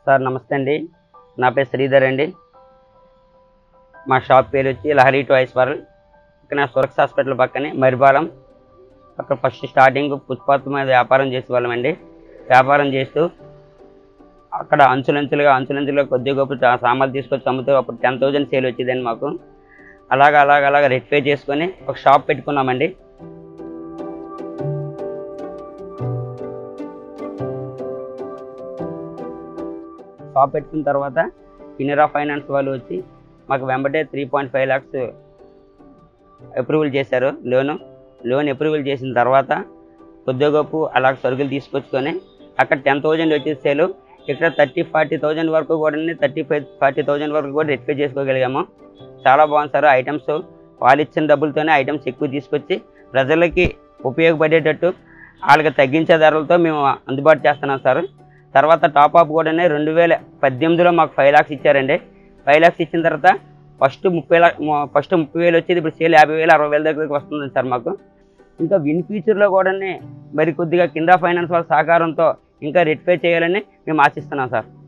sir నమస్తే అండి నా పేరు శ్రీధర్ అండి మా షాప్ పేరు వచ్చి లహరి టాయ్స్ వరల్డ్ ఇక్కడ సురక్ష హాస్పిటల్ పక్కనే మరిపాలెం అక్కడ ఫస్ట్ స్టార్టింగ్ ఫుట్పాత్ మీద వ్యాపారం చేసేవాళ్ళం అండి వ్యాపారం చేస్తూ అక్కడ అంచులంచులుగా అంచులంచులుగా కొద్ది గొప్ప చా- సామాన్లు తీసుకొచ్చి అమ్ముతూ అప్పుడు టెన్ థౌజండ్ సేల్ వచ్చేదండి మాకు అలాగ అలాగ అలాగ రెట్పే చేసుకొని ఒక షాప్ పెట్టుకున్నామండి షాప్ పెట్టుకున్న తర్వాత కినరా ఫైనాన్స్ వాళ్ళు వచ్చి మాకు వెంబటే three point five lakhs approval చేశారు లోను లోన్ అప్రూవల్ చేసిన తర్వాత కొద్దిగా గొప్ప అలా సరుకులు తీసుకొచ్చుకొని అక్కడ టెన్ థౌజండ్ వచ్చేసేలు ఇక్కడ థర్టీ ఫార్టీ థౌజండ్ వరకు కూడా థర్టీ ఫైవ్ ఫార్టీ థౌజండ్ వరకు కూడా రెట్పే చేసుకోగలిగాము చాలా బాగుంది సార్ ఐటమ్స్ వాళ్ళు ఇచ్చిన డబ్బులతోనే ఐటమ్స్ ఎక్కువ తీసుకొచ్చి ప్రజలకి ఉపయోగపడేటట్టు వాళ్ళకి తగ్గించే ధరలతో మేము అందుబాటు చేస్తున్నాం సార్ తర్వాత టాప్ అప్ కూడా రెండు వేల పద్దెనిమిదిలో మాకు ఫైవ్ లాక్స్ ఇచ్చారండి ఫైవ్ లాక్స్ ఇచ్చిన తర్వాత ఫస్ట్ ముప్పై లా ఫస్ట్ ముప్పై వేలు వచ్చేది ఇప్పుడు సేల్ యాభై వేలు అరవై వేల దగ్గరికి వస్తుంది సార్ మాకు ఇంకా ఇన్ ఫ్యూచర్లో కూడా మరి కొద్దిగా కింద ఫైనాన్స్ వాళ్ళ సహకారంతో ఇంకా రెట్పే చేయాలని మేము ఆశిస్తున్నాం సార్